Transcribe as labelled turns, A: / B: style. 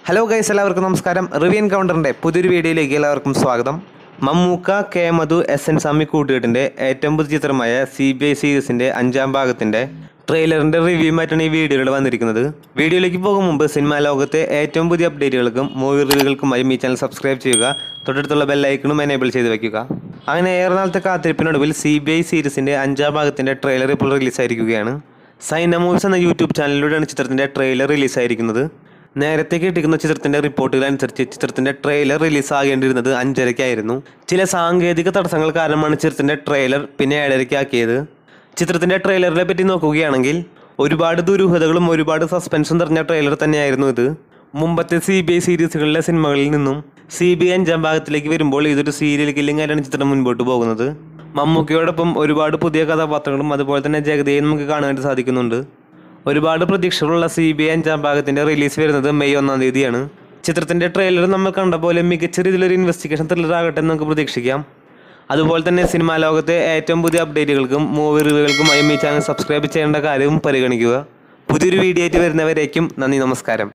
A: hello guys എല്ലാവർക്കും നമസ്കാരം review എൻകൗണ്ടറിൻ്റെ പുതിയൊരു വീഡിയോയിലേക്ക് എല്ലാവർക്കും സ്വാഗതം Mammookka K Madhu S N Swami കൂട്ടുകെട്ടിൻ്റെ ഏറ്റവും പുതിയ ചിത്രമായ സി ബി ഐ സീരീസിൻ്റെ അഞ്ചാം ഭാഗത്തിൻ്റെ ട്രെയിലറിൻ്റെ റിവ്യൂമായിട്ടാണ് ഈ വീഡിയോയിൽ വന്നിരിക്കുന്നത് വീഡിയോയിലേക്ക് പോകും മുമ്പ് സിനിമാ ലോകത്തെ ഏറ്റവും പുതിയ അപ്ഡേറ്റുകൾക്കും മൂവി റിവ്യൂകൾക്കുമായി ഈ ചാനൽ സബ്സ്ക്രൈബ് ചെയ്യുക തൊട്ടടുത്തുള്ള ബെല്ലൈക്കണും എനേബിൾ ചെയ്ത് വയ്ക്കുക അങ്ങനെ ഏറെ നാളത്തെ കാത്തിരിപ്പിനൊടുവിൽ സി ബി ഐ സീരീസിൻ്റെ അഞ്ചാം ഭാഗത്തിൻ്റെ ട്രെയിലർ ഇപ്പോൾ റിലീസായിരിക്കുകയാണ് സൈന മൂവീസ് എന്ന യൂട്യൂബ് ചാനലിലൂടെയാണ് ചിത്രത്തിൻ്റെ ട്രെയിലർ റിലീസായിരിക്കുന്നത് നേരത്തെ കിട്ടിക്കുന്ന ചിത്രത്തിന്റെ റിപ്പോർട്ടുകൾ അനുസരിച്ച് ചിത്രത്തിന്റെ ട്രെയിലർ റിലീസ് ആകേണ്ടിയിരുന്നത് അഞ്ചരയ്ക്കായിരുന്നു ചില സാങ്കേതിക തടസ്സങ്ങൾ കാരണമാണ് ചിത്രത്തിന്റെ ട്രെയിലർ പിന്നെ ഏഴരയ്ക്കാക്കിയത് ചിത്രത്തിന്റെ ട്രെയിലറിനെ പറ്റി നോക്കുകയാണെങ്കിൽ ഒരുപാട് ദുരൂഹതകളും ഒരുപാട് സസ്പെൻസും നിറഞ്ഞ ട്രെയിലർ തന്നെയായിരുന്നു ഇത് മുമ്പത്തെ സി ബി ഐ സീരീസുകളിലെ സിനിമകളിൽ നിന്നും സി ബി ഐ അഞ്ചാം ഭാഗത്തിലേക്ക് വരുമ്പോൾ ഇതൊരു സീരിയൽ കില്ലിംഗ് ആയിട്ടാണ് ചിത്രം മുൻപോട്ട് പോകുന്നത് മമ്മൂക്കയോടൊപ്പം ഒരുപാട് പുതിയ കഥാപാത്രങ്ങളും അതുപോലെ തന്നെ ജഗതിയെയും നമുക്ക് കാണാനായിട്ട് സാധിക്കുന്നുണ്ട് ഒരുപാട് പ്രതീക്ഷകളുള്ള സി ബി ഐ അഞ്ചാം ഭാഗത്തിന്റെ റിലീസ് വരുന്നത് മെയ് ഒന്നാം തീയതിയാണ് ചിത്രത്തിന്റെ ട്രെയിലർ നമ്മൾ കണ്ട പോലെ മികച്ച രീതിയിലൊരു ഇൻവെസ്റ്റിഗേഷൻ ത്രില്ലർ ആകട്ടെ എന്ന് നമുക്ക് പ്രതീക്ഷിക്കാം അതുപോലെ തന്നെ സിനിമാ ലോകത്തെ ഏറ്റവും പുതിയ അപ്ഡേറ്റുകൾക്കും മൂവി റിവ്യൂകൾക്കുമായി ഈ ചാനൽ സബ്സ്ക്രൈബ് ചെയ്യേണ്ട കാര്യവും പരിഗണിക്കുക പുതിയൊരു വീഡിയോ ആയിട്ട് വരുന്നവരേക്കും നന്ദി നമസ്കാരം